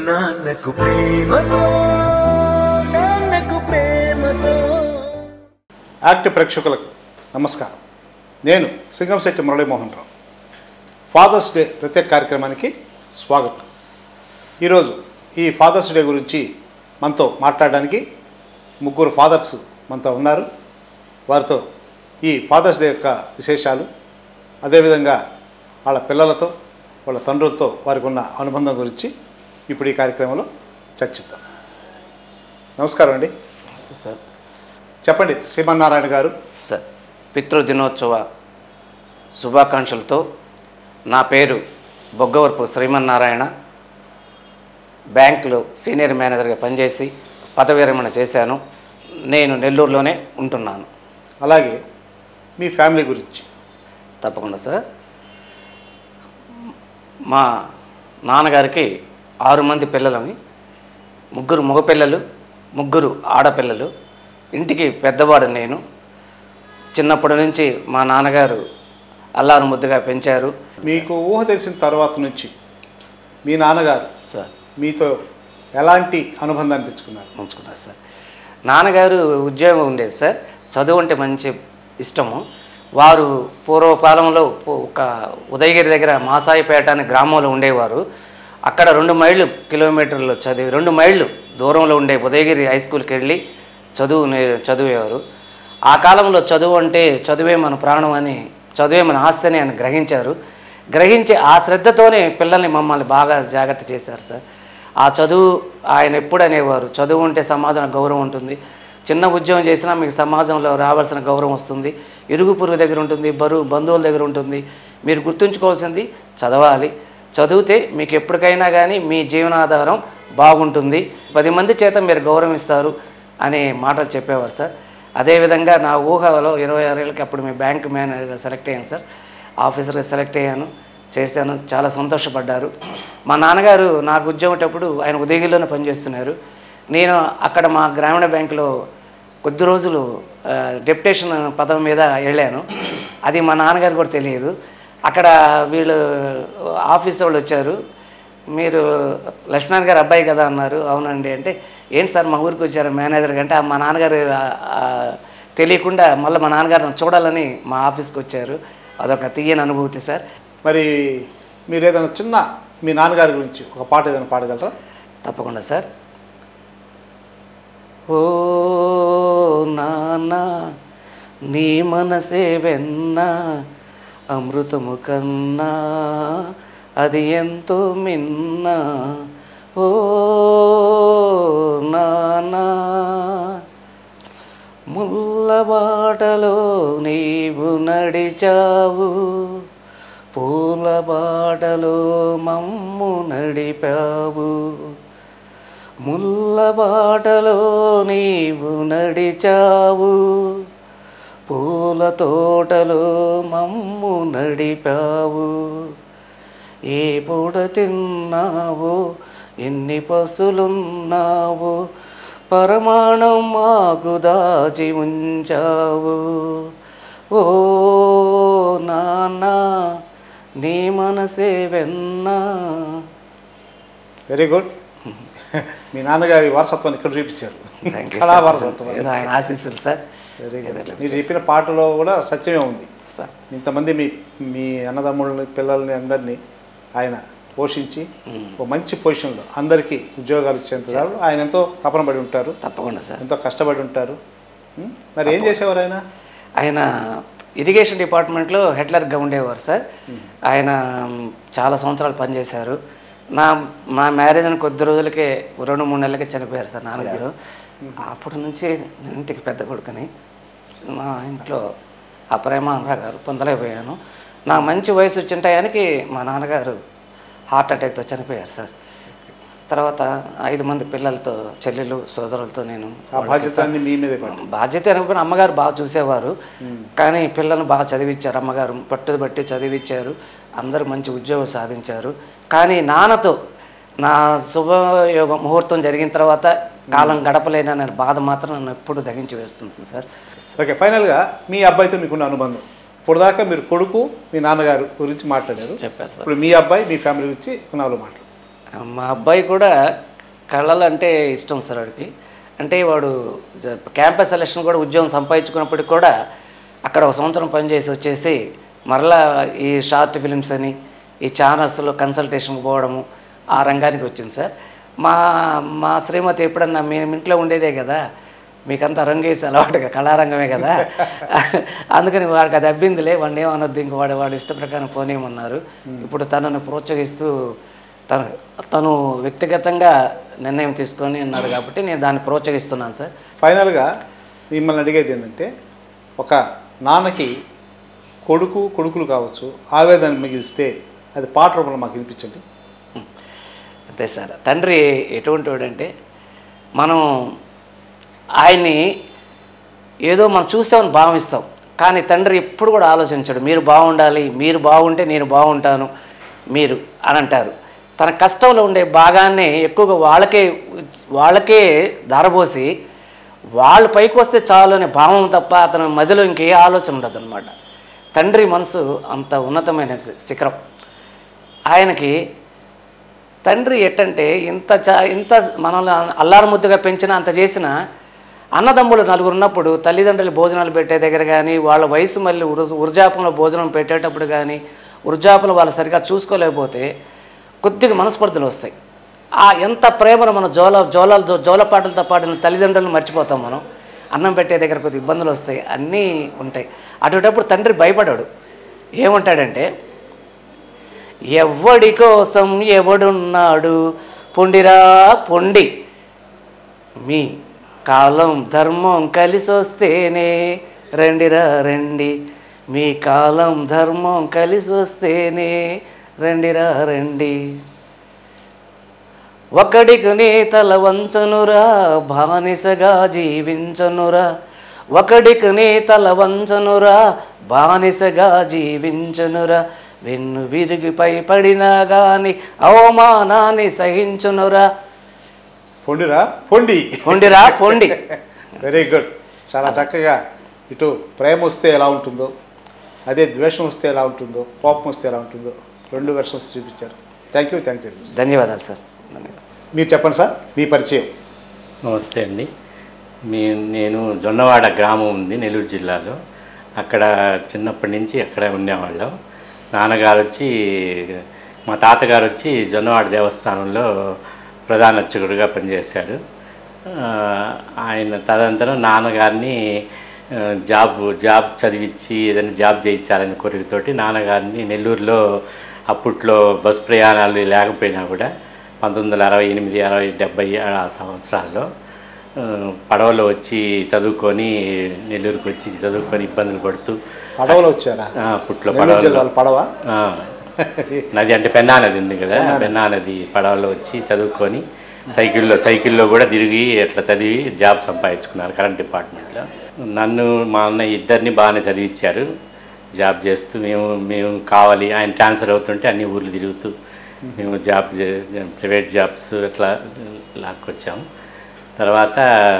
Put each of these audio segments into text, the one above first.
నాన్నకు ప్రేమతో నాన్నకు ప్రేమతో యాక్ట్ ప్రేక్షకులకు నమస్కారం నేను సింగంశెట్టి మురళీమోహన్ రావు ఫాదర్స్ డే ప్రత్యేక కార్యక్రమానికి స్వాగతం ఈరోజు ఈ ఫాదర్స్ డే గురించి మనతో మాట్లాడడానికి ముగ్గురు ఫాదర్స్ మనతో ఉన్నారు వారితో ఈ ఫాదర్స్ డే యొక్క విశేషాలు అదేవిధంగా వాళ్ళ పిల్లలతో వాళ్ళ తండ్రులతో వారికి ఉన్న అనుబంధం గురించి ఇప్పుడు ఈ కార్యక్రమంలో చర్చిద్దాం నమస్కారం అండి నమస్తే సార్ చెప్పండి శ్రీమన్నారాయణ గారు సార్ పితృదినోత్సవ శుభాకాంక్షలతో నా పేరు బొగ్గవరపు శ్రీమన్నారాయణ బ్యాంకులో సీనియర్ మేనేజర్గా పనిచేసి పదవి విరమణ చేశాను నేను నెల్లూరులోనే ఉంటున్నాను అలాగే మీ ఫ్యామిలీ గురించి తప్పకుండా సార్ మా నాన్నగారికి ఆరు మంది పిల్లలని ముగ్గురు మగపిల్లలు ముగ్గురు ఆడపిల్లలు ఇంటికి పెద్దవాడు నేను చిన్నప్పటి నుంచి మా నాన్నగారు అల్లారు ముద్దుగా పెంచారు మీకు ఊహ తెలిసిన తర్వాత నుంచి మీ నాన్నగారు సార్ మీతో ఎలాంటి అనుబంధాన్ని పెంచుకున్నారు ఉంచుకున్నారు సార్ నాన్నగారు ఉద్యోగం ఉండేది సార్ చదువు అంటే మంచి ఇష్టము వారు పూర్వకాలంలో పూ- ఒక ఉదయగిరి దగ్గర మాసాయిపేట అనే గ్రామంలో ఉండేవారు అక్కడ రెండు మైళ్ళు కిలోమీటర్లు చదివి రెండు మైళ్ళు దూరంలో ఉండే ఉదయగిరి హై స్కూల్కి వెళ్ళి చదువు నే- చదివేవారు ఆ కాలంలో చదువు అంటే చదువే మన ప్రాణం అని చదువే మన ఆస్తి అని ఆయన గ్రహించారు గ్రహించి ఆ శ్రద్ధతోనే పిల్లల్ని మమ్మల్ని బాగా జాగ్రత్త చేశారు సార్ ఆ చదువు ఆయన ఎప్పుడు అనేవారు చదువు ఉంటే సమాజంలో గౌరవం ఉంటుంది చిన్న ఉద్యోగం చేసినా మీకు సమాజంలో రావాల్సిన గౌరవం వస్తుంది ఇరుగు పొరుగు దగ్గర ఉంటుంది బరువు బంధువుల దగ్గర ఉంటుంది మీరు గుర్తుంచుకోవాల్సింది చదవాలి చదివితే మీకు ఎప్పటికైనా కానీ మీ జీవనాధారం బాగుంటుంది పది మంది చేత మీరు గౌరవిస్తారు అనే మాటలు చెప్పేవారు సార్ అదేవిధంగా నా ఊహలో ఇరవై ఆరేళ్ళకి అప్పుడు మీ బ్యాంక్ మేనేజర్గా సెలెక్ట్ అయ్యాను సార్ ఆఫీసర్గా సెలెక్ట్ అయ్యాను చేశాను చాలా సంతోషపడ్డారు మా నాన్నగారు నాకు ఉద్యోగేటప్పుడు ఆయన ఉదయగిరిలోనే పనిచేస్తున్నారు నేను అక్కడ మా గ్రామీణ బ్యాంకులో కొద్ది రోజులు ఆ, డెప్యుటేషన్ పదవి మీద వెళ్ళాను అది మా నాన్నగారు కూడా తెలియదు అక్కడ వీళ్ళు ఆఫీస్ వాళ్ళు వచ్చారు మీరు లక్ష్మణ్ గారు అబ్బాయి కదా అన్నారు అవునండి అంటే ఏంటి సార్ మా ఊరికి వచ్చారు మేనేజర్ అంటే మా నాన్నగారు ఆ, ఆ, తెలియకుండా మళ్ళీ మా నాన్నగారిని చూడాలని మా ఆఫీస్కి వచ్చారు అదొక తీయని అనుభూతి సార్ మరి మీరు ఏదైనా చిన్న మీ నాన్నగారి గురించి ఒక పాట ఏదైనా పాడగలరా తప్పకుండా సార్ ఓ నాన్న నీ మనసే వెన్న అమృతము కన్నా అది ఎంతో మిన్న ఓ నాన్న ముల్లబాటలో నీవు నడిచావు పూల బాటలో మమ్ము నడిపావు ముల్ల బాటలో నీవు నడిచావు పూల తోటలో మమ్ము నడిపావు ఏ పూట తిన్నావు ఎన్ని పస్తులున్నావు పరమాణం మాకు దాచి ఉంచావు ఓ నాన్న నీ మనసే వెన్నా వెరీ గుడ్ మీ నాన్నగారి వారసత్వాన్ని ఇక్కడ చూపించారు థ్యాంక్ యూ కళా వారసత్వం ఏదో ఆయన ఆశీస్సులు సార్ వెరీ గుడ్ మీరు చెప్పిన పాటలో కూడా సత్యమే ఉంది సార్ ఇంతమంది మీ మీ అన్నదమ్ముళ్ళని పిల్లల్ని అందరినీ ఆయన పోషించి ఒక మంచి పొజిషన్లో అందరికీ ఉద్యోగాలు ఇచ్చేంత చాలు ఆయన ఎంతో తపన పడి ఉంటారు తప్పకుండా సార్ ఎంతో కష్టపడి ఉంటారు ఉం? మరి ఏం చేసేవారు ఆయన ఆయన ఇరిగేషన్ డిపార్ట్మెంట్లో హెడ్లర్గా ఉండేవారు సార్ ఆయన మ్, చాలా సంవత్సరాలు పనిచేశారు నా మా మ్యారేజ్ అని కొద్ది రోజులకే రెండు మూడు నెలలకే చనిపోయారు సార్ నాన్నగారు అప్పటి నుంచి నేను ఇంటికి పెద్ద కొడుకుని మా ఇంట్లో ఆ ప్రేమ అనురాగారు పొందలేకపోయాను నా మంచి వయసు వచ్చిన టయానికి మా నాన్నగారు హార్ట్ అటాక్తో చనిపోయారు సార్ తర్వాత ఐదు మంది పిల్లలతో చెల్లెలు సోదరులతో నేను ఆ బాధ్యత అన్ని మీ మీదే పడి బాధ్యత అనుకుని అమ్మగారు బాగా చూసేవారు కానీ పిల్లల్ని బాగా చదివించారు అమ్మగారు పట్టుదల బట్టి చదివించారు అందరూ మంచి ఉద్యోగం సాధించారు కానీ నాన్నతో నా శుభయోగ ముహూర్తం జరిగిన తర్వాత కాలం గడపలేననే బాధ మాత్రం నన్ను ఎప్పుడు దగించి వేస్తుంది సార్ ఓకే ఫైనల్గా మీ అబ్బాయితో మీకున్న అనుబంధం ఇప్పుడు దాకా మీరు కొడుకు మీ నాన్నగారు గురించి మాట్లాడారు చెప్పారు సార్ ఇప్పుడు మీ అబ్బాయి మీ ఫ్యామిలీ గురించి నాలుగు మాట్లాడు మా అబ్బాయి కూడా కళలు అంటే ఇష్టం సార్ వాడికి అంటే వాడు జ- క్యాంపస్ సెలక్షన్ కూడా ఉద్యోగం సంపాదించుకున్నప్పటికి కూడా అక్కడ ఒక సంవత్సరం పనిచేసి వచ్చేసి మరలా ఈ షార్ట్ ఫిలిమ్స్ అని ఈ ఛానల్స్లో కన్సల్టేషన్కి పోవడము ఆ రంగానికి వచ్చింది సార్ మా మా శ్రీమతి ఎప్పుడన్నా మేము ఇంట్లో ఉండేదే కదా మీకంతా రంగేసి అలవాటు కదా, కళారంగమే కదా అందుకని వాడికి అది అబ్బిందిలే వాడిని ఏమనొద్దు ఇంక వాడు వాడు ఇష్ట ప్రకారం పోనేమన్నారు ఇప్పుడు తనను ప్రోత్సహిస్తూ తను తను వ్యక్తిగతంగా నిర్ణయం తీసుకొని అన్నారు కాబట్టి నేను దాన్ని ప్రోత్సహిస్తున్నాను సార్ ఫైనల్గా మిమ్మల్ని అడిగేది ఏంటంటే ఒక నాన్నకి కొడుకు కొడుకులు కావచ్చు ఆవేదన మిగిలిస్తే అది పాట రూపంలో మాకు వినిపించండి అంతే సార్ తండ్రి ఎటువంటి వాడంటే మనం ఆయన్ని ఏదో మనం చూసామని భావిస్తాం కానీ తండ్రి ఎప్పుడు కూడా ఆలోచించాడు మీరు బాగుండాలి మీరు బాగుంటే నేను బాగుంటాను మీరు అని అంటారు తన కష్టంలో ఉండే భాగాన్ని ఎక్కువగా వాళ్ళకే వాళ్ళకే ధారపోసి వాళ్ళు పైకి వస్తే చాలు అనే భావం తప్ప అతని మదిలో ఇంకే ఆలోచన ఉండదు అనమాట తండ్రి మనసు అంత ఉన్నతమైన శి- శిఖరం ఆయనకి తండ్రి ఎట్టంటే ఇంత చా ఇంత మనల్ని అల్లారు ముద్దుగా పెంచినా అంత చేసినా అన్నదమ్ములు నలుగురు ఉన్నప్పుడు తల్లిదండ్రులు భోజనాలు పెట్టే దగ్గర కానీ వాళ్ళ వయసు మళ్ళీ వృ వృజాపంలో భోజనం పెట్టేటప్పుడు కానీ వృజాపంలో వాళ్ళు సరిగా చూసుకోలేకపోతే కొద్దిగా మనస్పర్ధలు వస్తాయి ఆ ఎంత ప్రేమను మన జోల జోల జోలపాటలతో పాడిన తల్లిదండ్రులను మర్చిపోతాం మనం అన్నం పెట్టే దగ్గర కొద్ది ఇబ్బందులు వస్తాయి అన్నీ ఉంటాయి అటువంటిప్పుడు తండ్రి భయపడాడు ఏమంటాడంటే ఎవ్వడి కోసం ఎవడున్నాడు పొండిరా పొండి మీ కాలం ధర్మం కలిసొస్తేనే రండిరా రండి మీ కాలం ధర్మం కలిసొస్తేనే రండిరా రండి ఒకడికి నీ తల వంచనురా బానిసగా జీవించనురా ఒకడికి నీ తల వంచనురా బానిసగా జీవించనురా వెన్ను విరిగిపై పడినా గాని అవమానాన్ని సహించునురా పొండిరా పొండి పొండిరా పొండి వెరీ గుడ్ చాలా చక్కగా ఇటు ప్రేమ వస్తే ఎలా ఉంటుందో అదే ద్వేషం వస్తే ఎలా ఉంటుందో కోపం వస్తే ఎలా ఉంటుందో రెండు వెర్షన్స్ చూపించారు థ్యాంక్ యూ థ్యాంక్ యూ ధన్యవాదాలు సార్ ధన్యవాదాలు మీరు చెప్పండి సార్ మీ పరిచయం నమస్తే అండి మీ నేను జొన్నవాడ గ్రామం ఉంది నెల్లూరు జిల్లాలో అక్కడ చిన్నప్పటి నుంచి అక్కడే ఉండేవాళ్ళం నాన్నగారు వచ్చి మా తాతగారు వచ్చి జొన్నవాడ దేవస్థానంలో ప్రధాన అర్చకుడిగా పనిచేశారు ఆ, ఆయన తదనంతరం నాన్నగారిని ఆ, జాబ్ జాబ్ చదివించి ఏదైనా జాబ్ చేయించాలని కోరికతోటి నాన్నగారిని నెల్లూరులో అప్పట్లో బస్ ప్రయాణాలు లేకపోయినా కూడా పంతొమ్మిది వందల అరవై ఎనిమిది అరవై డెబ్బై ఆ సంవత్సరాల్లో ఆ, పడవలో వచ్చి చదువుకొని నెల్లూరుకి వచ్చి చదువుకొని ఇబ్బందులు పడుతూ పడవలో వచ్చారా ఆ, అప్పట్లో నెల్లూరు పడవలో జిల్లాలో పడవ ఆ, నది అంటే పెన్నా నది ఉంది కదా పెన్నా నది పడవలో వచ్చి చదువుకొని సైకిల్లో సైకిల్లో కూడా తిరిగి అట్లా చదివి జాబ్ సంపాదించుకున్నారు కరెంట్ డిపార్ట్మెంట్లో నన్ను మా అన్నయ్య ఇద్దరిని బాగానే చదివించారు జాబ్ చేస్తూ మేము మేము కావాలి ఆయన ట్రాన్స్ఫర్ అవుతుంటే అన్ని ఊర్లు తిరుగుతూ మేము జాబ్ చే- ప్రైవేట్ జాబ్స్ అట్లా లాక్కొచ్చాము తర్వాత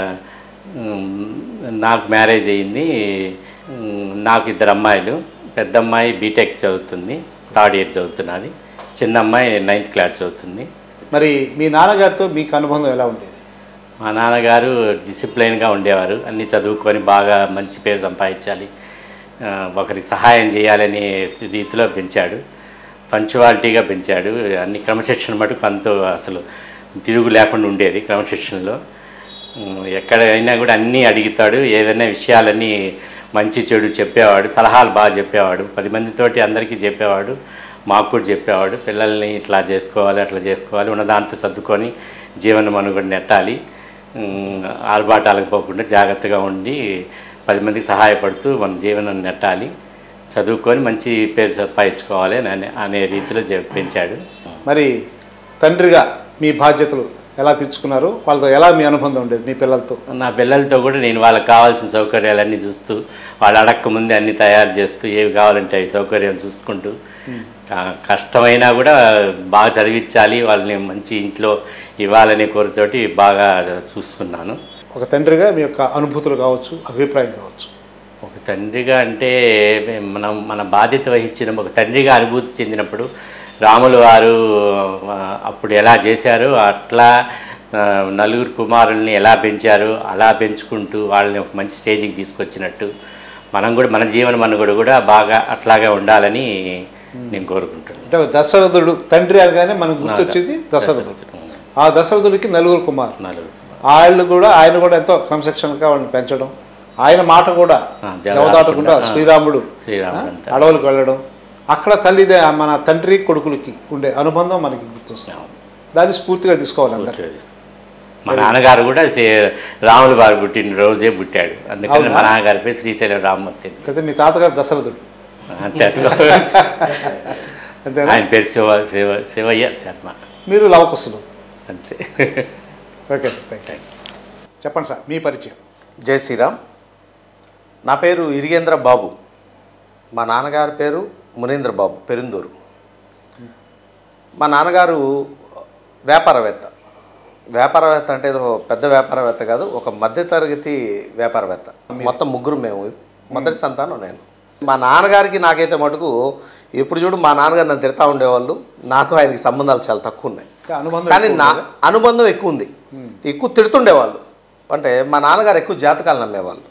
ఉమ్, నాకు మ్యారేజ్ అయ్యింది ఉమ్, నాకు ఇద్దరు అమ్మాయిలు పెద్ద అమ్మాయి బీటెక్ చదువుతుంది థర్డ్ ఇయర్ చదువుతున్నది చిన్న అమ్మాయి నైన్త్ క్లాస్ చదువుతుంది మరి మీ నాన్నగారితో మీకు అనుబంధం ఎలా ఉండేది మా నాన్నగారు డిసిప్లైన్గా ఉండేవారు అన్నీ చదువుకొని బాగా మంచి పేరు సంపాదించాలి ఆ, ఒకరికి సహాయం చేయాలనే రీతిలో పెంచాడు పంచువాలిటీగా పెంచాడు అన్ని క్రమశిక్షణ మటుకు అంత అసలు తిరుగు లేకుండా ఉండేది క్రమశిక్షణలో ఉమ్, ఎక్కడైనా కూడా అన్నీ అడుగుతాడు ఏదైనా విషయాలన్నీ మంచి చెడు చెప్పేవాడు సలహాలు బాగా చెప్పేవాడు పది మందితోటి అందరికీ చెప్పేవాడు మాకు కూడా చెప్పేవాడు పిల్లల్ని ఇట్లా చేసుకోవాలి అట్లా చేసుకోవాలి ఉన్నదాంతో చదువుకొని జీవన మనుగడ నెట్టాలి ఉమ్, ఆర్భాటాలకు పోకుండా జాగ్రత్తగా ఉండి పది మందికి సహాయపడుతూ మన జీవనం నెట్టాలి చదువుకొని మంచి పేరు సంపాదించుకోవాలి అని అనే- అనే రీతిలో చెప్- పెంచాడు మరి తండ్రిగా మీ బాధ్యతలు ఎలా తీర్చుకున్నారు వాళ్ళతో ఎలా మీ అనుబంధం ఉండేది మీ పిల్లలతో నా పిల్లలతో కూడా నేను వాళ్ళకి కావాల్సిన సౌకర్యాలన్నీ చూస్తూ వాళ్ళు అడక్క ముందే అన్ని తయారు చేస్తూ ఏవి కావాలంటే అవి సౌకర్యాలు చూసుకుంటూ క- కష్టమైనా కూడా బాగా చదివించాలి వాళ్ళని మంచి ఇంట్లో ఇవ్వాలనే కోరితోటి బాగా చూస్తున్నాను ఒక తండ్రిగా మీ యొక్క అనుభూతులు కావచ్చు అభిప్రాయం కావచ్చు ఒక తండ్రిగా అంటే మనం మన బాధ్యత వహించిన ఒక తండ్రిగా అనుభూతి చెందినప్పుడు రాములు వారు ఆ, అప్పుడు ఎలా చేశారు అట్లా ఆ, నలుగురు కుమారుల్ని ఎలా పెంచారు అలా పెంచుకుంటూ వాళ్ళని ఒక మంచి స్టేజ్కి తీసుకొచ్చినట్టు మనం కూడా మన జీవన మనుగడ కూడా బాగా అట్లాగే ఉండాలని నేను కోరుకుంటున్నాను అంటే దశరథుడు తండ్రి అనగానే మనకు గుర్తొచ్చేది దశరథుడు ఆ దశరథుడికి నలుగురు కుమారు నలుగురు వాళ్ళు కూడా ఆయన కూడా ఎంతో క్రమశిక్షణగా వాళ్ళని పెంచడం ఆయన మాట కూడా ఆ, జవదాటకుండా, జవదాటకుండా ఆ. శ్రీరాముడు శ్రీరాముడు ఆ, అంతా. అడవులకు వెళ్ళడం అక్కడ తల్లి మన తండ్రి కొడుకులకి ఉండే అనుబంధం మనకి గుర్తొస్తుంది దాన్ని స్ఫూర్తిగా తీసుకోవాలి అందరు పూర్తిగా మా నాన్నగారు కూడా శ్రీ- రాములు వారు పుట్టిన రోజే పుట్టాడు అందుకని అవునా? మా నాన్నగారి పేరు శ్రీశైలం రామ్మూర్తి కదా మీ తాతగారు దశరథుడు అంతే అట్లా. అంతేనా ఆయన పేరు శివ శివ శివయ్య శర్మ మీరు లవకుశులు అంతే ఓకే సార్ థ్యాంక్ యూ చెప్పండి సార్ మీ పరిచయం జై శ్రీరామ్ నా పేరు ఇరిగేంద్ర బాబు మా నాన్నగారి పేరు మునీంద్ర బాబు పెరిందూరు మా నాన్నగారు వ్యాపారవేత్త వ్యాపారవేత్త అంటే ఏదో పెద్ద వ్యాపారవేత్త కాదు ఒక మధ్యతరగతి వ్యాపారవేత్త మొత్తం ముగ్గురు మేము మొదటి సంతానం నేను మా నాన్నగారికి నాకైతే మటుకు ఎప్పుడు చూడు మా నాన్నగారు నన్ను తిడతా ఉండేవాళ్ళు నాకు ఆయనకి సంబంధాలు చాలా తక్కువ ఉన్నాయి అంటే అనుబంధం కానీ ఎక్కువ నా ఉందా? అనుబంధం ఎక్కువ ఉంది ఎక్కువ తిడుతుండేవాళ్ళు అంటే మా నాన్నగారు ఎక్కువ జాతకాలు నమ్మేవాళ్ళు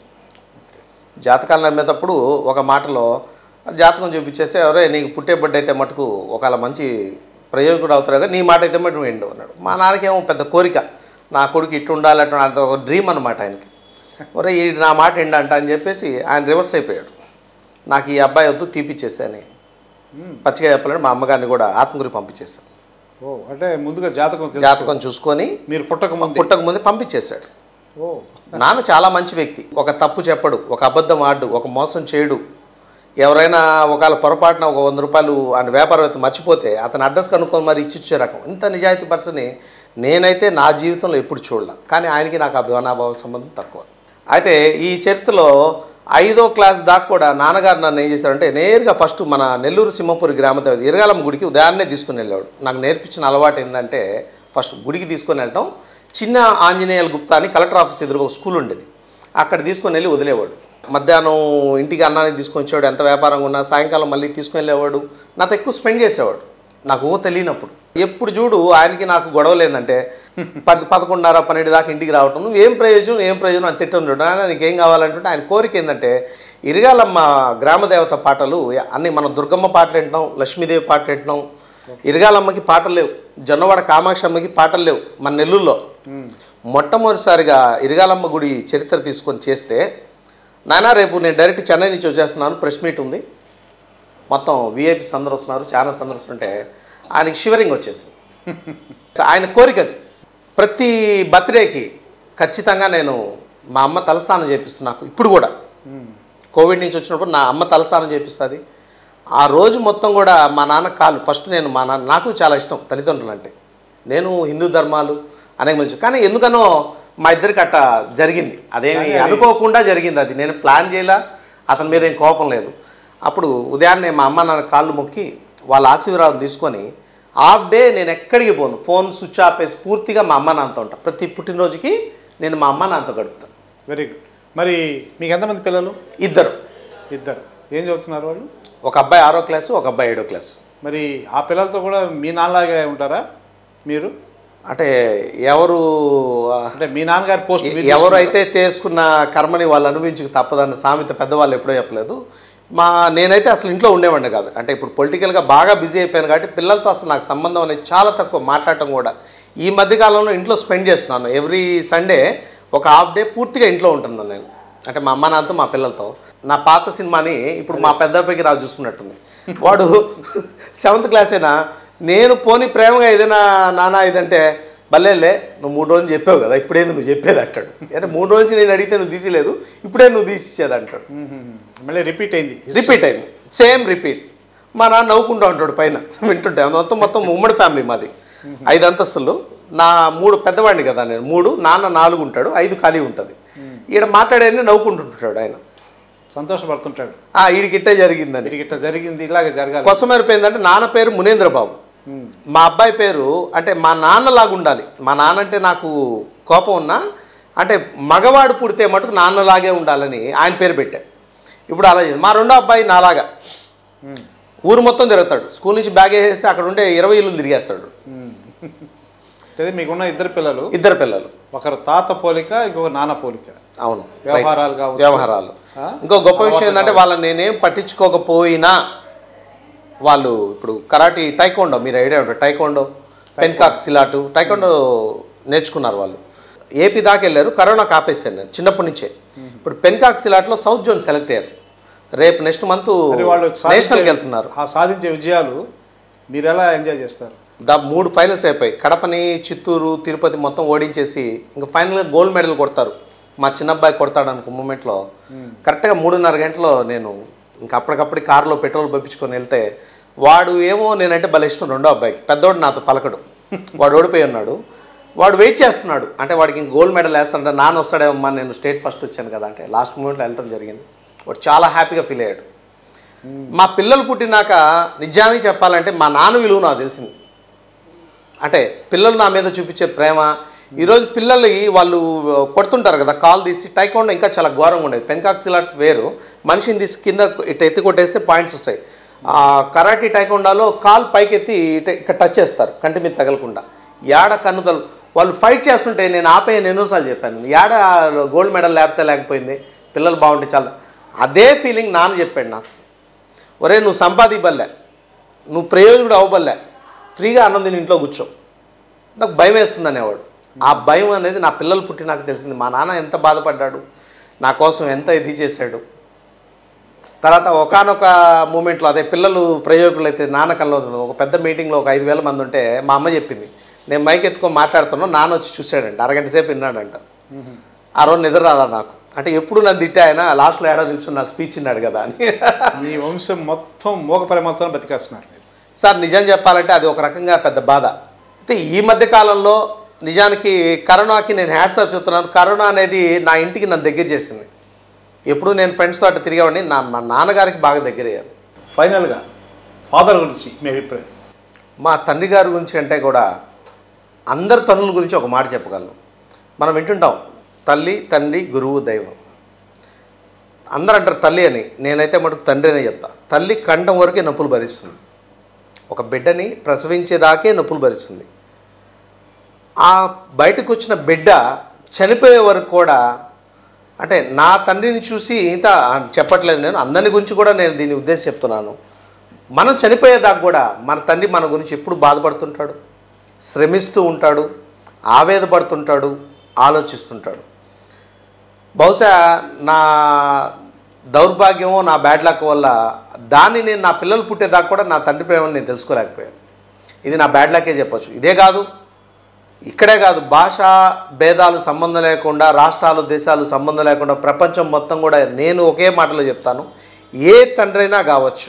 జాతకాలు నమ్మేటప్పుడు ఒక మాటలో జాతకం చూపించేసి ఎవరే నీకు పుట్టే బిడ్డ అయితే మటుకు ఒకవేళ మంచి ప్రయోజకుడు అవుతారు కదా నీ మాట అయితే మటు ఎండు అన్నాడు మా నాన్నకేమో పెద్ద కోరిక నా కొడుకు ఇట్టు ఉండాలి అటు అంత ఒక డ్రీమ్ అనమాట ఆయనకి ఒరే ఈ నా మాట ఎండంట అని చెప్పేసి ఆయన రివర్స్ అయిపోయాడు నాకు ఈ అబ్బాయి వద్దు తీపిచ్చేసాని పచ్చిగా చెప్పాలంటే మా అమ్మగారిని కూడా ఆత్మగురి పంపించేశాను ఓ అంటే ముందుగా జాతకం తెలుసు. జాతకం చూసుకొని మీరు పుట్టక ముందు పుట్టక ముందే పంపించేశాడు ఓ నాన్న చాలా మంచి వ్యక్తి ఒక తప్పు చెప్పడు ఒక అబద్ధం ఆడు ఒక మోసం చేయడు ఎవరైనా ఒకవేళ పొరపాటున ఒక వంద రూపాయలు ఆయన వ్యాపారవేత్త మర్చిపోతే అతని అడ్రస్ కనుక్కొని మరి ఇచ్చిచ్చే రకం ఇంత నిజాయితీ పర్సన్ని నేనైతే నా జీవితంలో ఎప్పుడు చూడలే కానీ ఆయనకి నాకు అభిమానాభావ సంబంధం తక్కువ అయితే ఈ చరిత్రలో ఐదో క్లాస్ దాకా కూడా నాన్నగారు నన్ను ఏం చేశారంటే నేరుగా ఫస్ట్ మన నెల్లూరు సింహపురి గ్రామ దేవత ఇరగాలం గుడికి ఉదయాన్నే తీసుకుని వెళ్ళాడు నాకు నేర్పించిన అలవాటు ఏంటంటే ఫస్ట్ గుడికి తీసుకొని వెళ్ళటం చిన్న ఆంజనేయుల గుప్తా అని కలెక్టర్ ఆఫీస్ ఎదురుగా ఒక స్కూల్ ఉండేది అక్కడ తీసుకొని వెళ్ళి వదిలేవాడు మధ్యాహ్నం ఇంటికి అన్నానికి తీసుకొని వచ్చేవాడు ఎంత వ్యాపారంగా ఉన్నా సాయంకాలం మళ్ళీ తీసుకొని వెళ్ళేవాడు నాతో ఎక్కువ స్పెండ్ చేసేవాడు నాకు ఊహ తెలియనప్పుడు ఎప్పుడు చూడు ఆయనకి నాకు గొడవలు ఏంటంటే పది పదకొండున్నర పన్నెండు దాకా ఇంటికి రావటం నువ్వు ఏం ప్రయోజనం ఏం ప్రయోజనం అని తిట్టం చూడు ఆయన నీకేం కావాలంటుంటే ఆయన కోరిక ఏంటంటే ఇరగాలమ్మ గ్రామదేవత పాటలు అన్ని మన దుర్గమ్మ పాటలు వింటున్నాం లక్ష్మీదేవి పాటలు వింటున్నాం ఇరగాలమ్మకి పాటలు లేవు జొన్నవాడ కామాక్షమ్మకి పాటలు లేవు మన నెల్లూరులో మొట్టమొదటిసారిగా ఇరగాలమ్మ గుడి చరిత్ర తీసుకొని చేస్తే నానా రేపు నేను డైరెక్ట్ చెన్నై నుంచి వచ్చేస్తున్నాను ప్రెస్ మీట్ ఉంది మొత్తం విఐపీస్ అందరూ వస్తున్నారు ఛానల్స్ అందరూ వస్తుంటే ఆయనకి షివరింగ్ వచ్చేసింది ఆయన కోరిక అది ప్రతి బర్త్డేకి ఖచ్చితంగా నేను మా అమ్మ తలస్నానం చేపిస్తాను నాకు ఇప్పుడు కూడా కోవిడ్ నుంచి వచ్చినప్పుడు నా అమ్మ తలస్నానం చేపిస్తుంది ఆ రోజు మొత్తం కూడా మా నాన్న కాలు ఫస్ట్ నేను మా నాన్న నాకు చాలా ఇష్టం తల్లిదండ్రులు అంటే నేను హిందూ ధర్మాలు అనేక మంచి కానీ ఎందుకనో మా ఇద్దరికి అట్ట జరిగింది అదేమి అనుకోకుండా జరిగింది అది నేను ప్లాన్ చేయలా అతని మీద ఏం కోపం లేదు అప్పుడు ఉదయాన్నే మా అమ్మ నాన్న కాళ్ళు మొక్కి వాళ్ళ ఆశీర్వాదం తీసుకొని హాఫ్ డే నేను ఎక్కడికి పోను ఫోన్ స్విచ్ ఆఫ్ వేసి పూర్తిగా మా అమ్మ నాన్నతో ఉంటాను ప్రతి పుట్టినరోజుకి నేను మా అమ్మ నాన్నతో గడుపుతాను వెరీ గుడ్ మరి మీకు ఎంతమంది పిల్లలు ఇద్దరు ఇద్దరు ఏం చదువుతున్నారు వాళ్ళు ఒక అబ్బాయి ఆరో క్లాసు ఒక అబ్బాయి ఏడో క్లాసు మరి ఆ పిల్లలతో కూడా మీ నాన్నలాగే ఉంటారా మీరు అంటే ఎవరు ఆ, అంటే మీ నాన్నగారి పోస్ట్ మీరు ఎవరైతే తీసుకున్న కర్మని వాళ్ళు అనుభవించక తప్పదన్న సామెత పెద్దవాళ్ళు ఎప్పుడో చెప్పలేదు మా నేనైతే అసలు ఇంట్లో ఉండేవాడిని కాదు అంటే ఇప్పుడు పొలిటికల్గా బాగా బిజీ అయిపోయాను కాబట్టి పిల్లలతో అసలు నాకు సంబంధం అనేది చాలా తక్కువ మాట్లాడటం కూడా ఈ మధ్యకాలంలో ఇంట్లో స్పెండ్ చేస్తున్నాను ఎవ్రీ సండే ఒక హాఫ్ డే పూర్తిగా ఇంట్లో ఉంటున్నాను నేను అంటే మా అమ్మ నాన్నతో మా పిల్లలతో నా పాత సినిమాని ఇప్పుడు మా పెద్దపైకి రాజు చూసుకున్నట్టుంది వాడు సెవెంత్ క్లాసేనా నేను పోని ప్రేమగా ఏదైనా నాన్న ఇదంటే భలేలే నువ్వు మూడు రోజులు చెప్పావు కదా ఇప్పుడేంది నువ్వు చెప్పేది అంటాడు అంటే మూడు రోజులు నేను అడిగితే నువ్వు తీసిలేదు ఇప్పుడే నువ్వు తీసిచ్చేది అంటాడు మళ్ళీ రిపీట్ అయింది రిపీట్ అయింది సేమ్ రిపీట్ మా నాన్న నవ్వుకుంటూ ఉంటాడు పైన వింటుంటే మొత్తం మొత్తం ఉమ్మడి ఫ్యామిలీ మాది ఐదు అంతస్తులు నా మూడు పెద్దవాడిని కదా నేను మూడు నాన్న నాలుగు ఉంటాడు ఐదు ఖాళీ ఉంటుంది ఈడ మాట్లాడేది నవ్వుకుంటుంటాడు ఆయన సంతోషపడుతుంటాడు ఆ ఈడికి ఇట్టే జరిగిందని ఇది ఇట్లా జరిగింది ఇలాగే జరగాలి కొసమేరపు ఏంటంటే నాన్న పేరు మునేంద్ర బాబు మా అబ్బాయి పేరు అంటే మా నాన్నలాగా ఉండాలి మా నాన్న అంటే నాకు కోపం ఉన్నా అంటే మగవాడు పుడితే మటుకు నాన్నలాగే ఉండాలని ఆయన పేరు పెట్టా ఇప్పుడు అలా చేసి- మా రెండో అబ్బాయి నాలాగా ఊరు మొత్తం తిరుగుతాడు స్కూల్ నుంచి బ్యాగ్ వేసేసి అక్కడ ఉండే ఇరవై ఇల్లు తిరిగేస్తాడు అంటే మీకున్న ఇద్దరు పిల్లలు ఇద్దరు పిల్లలు ఒకరు తాత పోలిక ఇంకొక నాన్న పోలిక అవును వ్యవహారాలు రైట్. కావచ్చు. వ్యవహారాలు ఆ? ఇంకో గొప్ప విషయం ఏంటంటే వాళ్ళని నేనేం పట్టించుకోకపోయినా వాళ్ళు ఇప్పుడు కరాటీ టైకోండో మీరు ఐడియా ఉంటుంది టైకోండో పెన్కాక్ సిలాటు టైకోండో నేర్చుకున్నారు వాళ్ళు ఏపీ దాకా వెళ్ళారు కరోనా ఆపేసాను నేను చిన్నప్పటి నుంచే ఇప్పుడు పెన్కాక్ సిలాట్లో సౌత్ జోన్ సెలెక్ట్ అయ్యారు రేపు నెక్స్ట్ మంత్ మరి వాళ్ళు నేషనల్కి సాధించే- వెళ్తున్నారు ఆ సాధించే విజయాలు మీరు ఎలా ఎంజాయ్ చేస్తారు దా మూడు ఫైనల్స్ అయిపోయి కడపని చిత్తూరు తిరుపతి మొత్తం ఓడించేసి ఇంకా ఫైనల్గా గోల్డ్ మెడల్ కొడతారు మా చిన్న అబ్బాయి కొడతాడు అనుకో మూమెంట్లో కరెక్ట్గా మూడున్నర గంటలో నేను ఇంకా అప్పటికప్పుడు కారులో పెట్రోల్ పంపించుకొని వెళ్తే వాడు ఏమో నేనంటే భలే ఇష్టం రెండో అబ్బాయికి పెద్దోడు నాతో పలకడు వాడు ఓడిపోయి ఉన్నాడు వాడు వెయిట్ చేస్తున్నాడు అంటే వాడికి ఇంక గోల్డ్ మెడల్ వేస్తాడంటే నాన్న వస్తాడేమమ్మా నేను స్టేట్ ఫస్ట్ వచ్చాను కదా అంటే లాస్ట్ మూమెంట్లో వెళ్ళడం జరిగింది వాడు చాలా హ్యాపీగా ఫీల్ అయ్యాడు మా పిల్లలు పుట్టినాక నిజానికి చెప్పాలంటే మా నాన్న విలువ నాకు తెలిసింది అంటే పిల్లలు నా మీద చూపించే ప్రేమ ఈరోజు పిల్లలు వాళ్ళు కొడుతుంటారు కదా కాల్ తీసి టైకోండో ఇంకా చాలా ఘోరంగా ఉండేది పెన్కాక్ సిలాట్ వేరు మనిషిని తీసి కింద ఇట్లా ఎత్తి కొట్టేస్తే పాయింట్స్ వస్తాయి ఆ కరాటీ టైకోండాలో కాల్ పైకి ఎత్తి ఇట ఇక్కడ టచ్ చేస్తారు కంటి మీద తగలకుండా యాడ కన్నుదలు వాళ్ళు ఫైట్ చేస్తుంటే నేను ఆపేయని ఎన్నోసార్లు చెప్పాను యాడ గోల్డ్ మెడల్ లేకపోతే లేకపోయింది పిల్లలు బాగుంటే చాలా అదే ఫీలింగ్ నాన్న చెప్పాడు నాకు ఒరే నువ్వు సంపాదిబల్లే నువ్వు ప్రయోజకుడు అవ్వబల్లే ఫ్రీగా అన్నం తిని ఇంట్లో కూర్చో నాకు భయం వేస్తుంది అనేవాడు ఆ భయం అనేది నా పిల్లలు పుట్టి నాకు తెలిసింది మా నాన్న ఎంత బాధపడ్డాడు నా కోసం ఎంత ఇది చేశాడు తర్వాత ఒకనొక మూమెంట్లో అదే పిల్లలు ప్రయోగులు అయితే నాన్న కల్లో ఒక పెద్ద మీటింగ్లో ఒక ఐదు వేల మంది ఉంటే మా అమ్మ చెప్పింది నేను మైక్ ఎత్తుకొని మాట్లాడుతున్నా నాన్న వచ్చి చూశాడంట అరగంట సేపు విన్నాడంట ఆ రోజు నిద్ర రాదా నాకు అంటే ఎప్పుడు నన్ను తిట్టే ఆయన లాస్ట్లో ఏడాది నిల్చుని నా స్పీచ్ విన్నాడు కదా అని మీ వంశం మొత్తం మూగ పరిమళతో బతికేస్తున్నారు మీరు సార్ నిజం చెప్పాలంటే అది ఒక రకంగా పెద్ద బాధ అయితే ఈ మధ్య కాలంలో నిజానికి కరోనాకి నేను హ్యాట్స్ ఆఫ్ చెప్తున్నాను కరోనా అనేది నా ఇంటికి నన్ను దగ్గర చేసింది ఎప్పుడు నేను ఫ్రెండ్స్తో అటు తిరిగేవాడిని నా మా నాన్నగారికి బాగా దగ్గర అయ్యాను ఫైనల్గా ఫాదర్ గురించి మీ అభిప్రాయం మా తండ్రి గారి గురించి అంటే కూడా అందరి తల్లుల గురించి ఒక మాట చెప్పగలను మనం వింటుంటాం తల్లి తండ్రి గురువు దైవం అందరూ అంటారు తల్లి అని నేనైతే మటుకు తండ్రి అనే చెప్తా తల్లి కంఠం వరకే నొప్పులు భరిస్తుంది ఒక బిడ్డని ప్రసవించేదాకే నొప్పులు భరిస్తుంది ఆ బయటకు వచ్చిన బిడ్డ చనిపోయే వరకు కూడా అంటే నా తండ్రిని చూసి ఇంత చెప్పట్లేదు నేను అందరి గురించి కూడా నేను దీని ఉద్దేశం చెప్తున్నాను మనం చనిపోయేదాకా కూడా మన తండ్రి మన గురించి ఎప్పుడు బాధపడుతుంటాడు శ్రమిస్తూ ఉంటాడు ఆవేదపడుతుంటాడు ఆలోచిస్తుంటాడు బహుశా నా దౌర్భాగ్యమో నా బ్యాడ్ లక్ వల్ల దాన్ని నేను నా పిల్లలు పుట్టేదాకా కూడా నా తండ్రి ప్రేమను నేను తెలుసుకోలేకపోయాను ఇది నా బ్యాడ్ లక్కే చెప్పొచ్చు ఇదే కాదు ఇక్కడే కాదు భాషా భేదాలు సంబంధం లేకుండా రాష్ట్రాలు దేశాలు సంబంధం లేకుండా ప్రపంచం మొత్తం కూడా నేను ఒకే మాటలో చెప్తాను ఏ తండ్రైనా కావచ్చు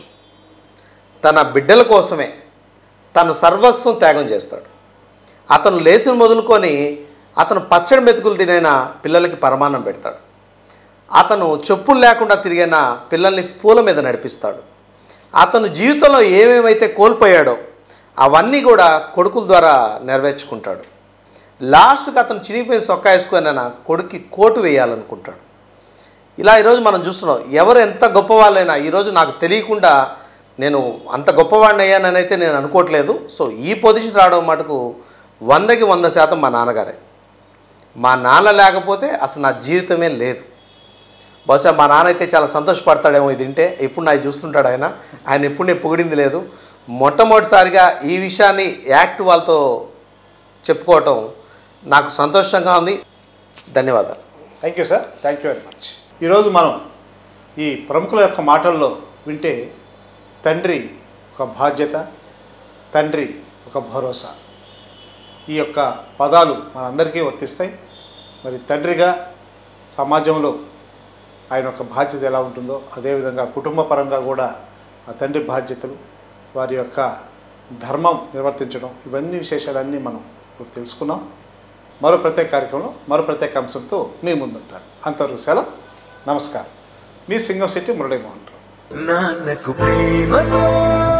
తన బిడ్డల కోసమే తను సర్వస్వం త్యాగం చేస్తాడు అతను లేచిన మొదలుకొని అతను పచ్చడి మెతుకులు తినైనా పిల్లలకి పరమాన్నం పెడతాడు అతను చెప్పులు లేకుండా తిరిగిన పిల్లల్ని పూల మీద నడిపిస్తాడు అతను జీవితంలో ఏమేమైతే కోల్పోయాడో అవన్నీ కూడా కొడుకుల ద్వారా నెరవేర్చుకుంటాడు లాస్ట్కి అతను చినిగిపోయిన సొక్కా వేసుకొని కొడుక్కి కోటు వేయాలనుకుంటాడు ఇలా ఈరోజు మనం చూస్తున్నాం ఎవరు ఎంత గొప్పవాళ్ళైనా ఈరోజు నాకు తెలియకుండా నేను అంత గొప్పవాడిని అయ్యానని అయితే నేను అనుకోవట్లేదు సో ఈ పొజిషన్ రావడం మటుకు వందకి వంద శాతం మా నాన్నగారే మా నాన్న లేకపోతే అసలు నా జీవితమే లేదు బహుశా మా నాన్న అయితే చాలా సంతోషపడతాడేమో ఇది వింటే ఎప్పుడు నాకు చూస్తుంటాడు ఆయన ఆయన ఎప్పుడు నేను పొగిడింది లేదు మొట్టమొదటిసారిగా ఈ విషయాన్ని యాక్ట్ వాళ్ళతో చెప్పుకోవటం నాకు సంతోషంగా ఉంది ధన్యవాదాలు thank you sir thank you very much ఈరోజు మనం ఈ ప్రముఖుల యొక్క మాటల్లో వింటే తండ్రి ఒక బాధ్యత తండ్రి ఒక భరోసా ఈ యొక్క పదాలు మనందరికీ వర్తిస్తాయి మరి తండ్రిగా సమాజంలో ఆయన యొక్క బాధ్యత ఎలా ఉంటుందో అదేవిధంగా కుటుంబ పరంగా కూడా ఆ తండ్రి బాధ్యతలు వారి యొక్క ధర్మం నిర్వర్తించడం ఇవన్నీ విశేషాలన్నీ మనం ఇప్పుడు తెలుసుకున్నాం మరో ప్రత్యేక కార్యక్రమంలో మరో ప్రత్యేక అంశంతో మీ ముందుంటారు అంతవరకు సెలవు నమస్కారం మీ సింగం శెట్టి మురళీమోహన్ రావు నాన్నకు ప్రేమతో